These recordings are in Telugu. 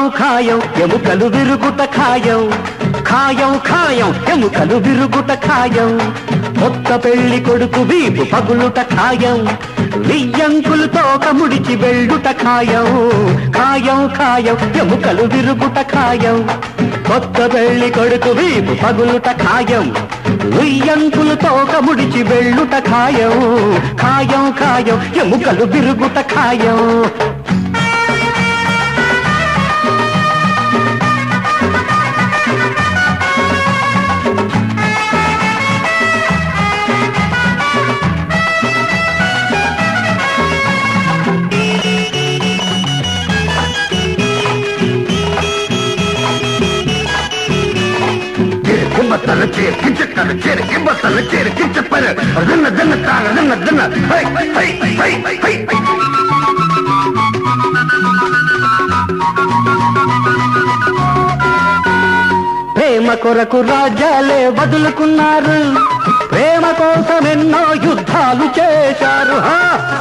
ఖాయం ఎముకలు విరుగుట ఖాయం ఖాయం ఖాయం ఎముకలు విరుగుట ఖాయం కొత్త పెళ్లి కొడుకు వీపు పగులుట ఖాయం వియ్యంకులు తోక ముడిచి వెళ్ళుట ఖాయం ఖాయం ఖాయం ఎముకలు విరుగుట ఖాయం కొత్త పెళ్లి కొడుకు వీపు పగులుట ఖాయం వియ్యంకులు తోక ముడిచి వెళ్ళుట ఖాయం ఖాయం ఖాయం ఎముకలు విరుగుట ఖాయం కింబత్తల చేరు కించక్కల చేరు కింబత్తల చేరు కించప్పర దన్న దన్న తాన దన్న దన్న హై హై హై హై హై ప్రేమ కొరకు రాజ్యాలే వదులుకున్నారు ప్రేమ కోసం ఎన్నో యుద్ధాలు చేశారు హా!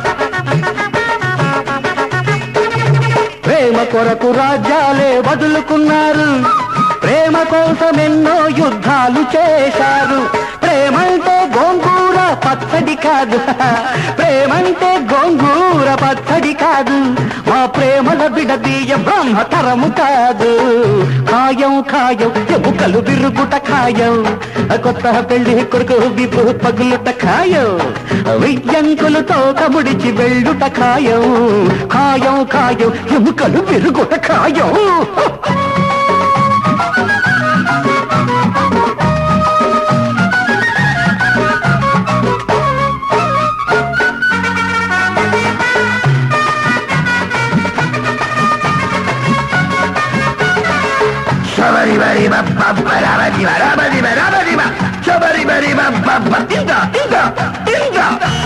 ప్రేమ కొరకు రాజ్యాలే వదులుకున్నారు ప్రేమ కోసం ఎన్నో యుద్ధాలు చేశారు ప్రేమంటే గోంగూర పచ్చడి కాదు ప్రేమంటే గోంగూర పచ్చడి కాదు మా ప్రేమల బిడదీయ బ్రహ్మతరము కాదు ఖాయం ఖాయం ఎముకలు విరుగుట ఖాయం కొత్త పెళ్లి కొడుకు విపు పగులుట ఖాయం వియ్యంకులు తోక ముడిచి వెళ్ళుట ఖాయం ఖాయం ఖాయం ఎముకలు విరుగుట ఖాయం శబరి బరి బప్ప రాబది రాబది రాబది శబరి బరి బప్ప ఇంత ఇంత ఇంత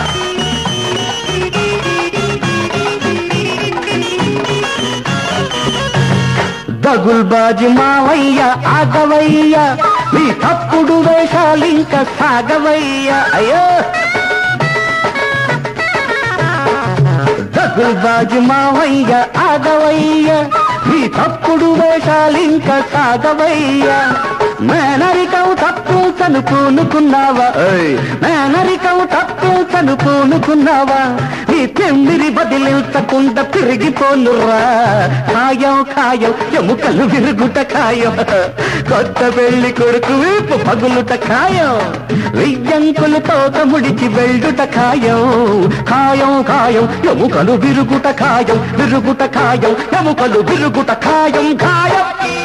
దగుల్బాజి మావయ్య ఆగవయ్య మీ తప్పుడు వేషాలింక సాగవయ్య అయ్యో దగుల్బాజి మావయ్య ఆగవయ్య మీ తప్పుడు వేషాలింక సాగవయ్య మేనరికం తప్పు కనుకోనుకున్నావా ఏయ్, మేనరికం తప్పు కనుకోనుకున్నావా నీ తెమ్మిరి బదిలించకుండా తిరిగిపోనురా ఖాయం ఖాయం ఎముకలు విరుగుట ఖాయం కొత్త పెళ్లి కొడుకు వీపు పగులుట ఖాయం వియ్యంకులు తోక ముడిచి వెళ్ళుట ఖాయం ఖాయం ఖాయం ఎముకలు విరుగుట ఖాయం విరుగుట ఖాయం ఎముకలు విరుగుట ఖాయం ఖాయం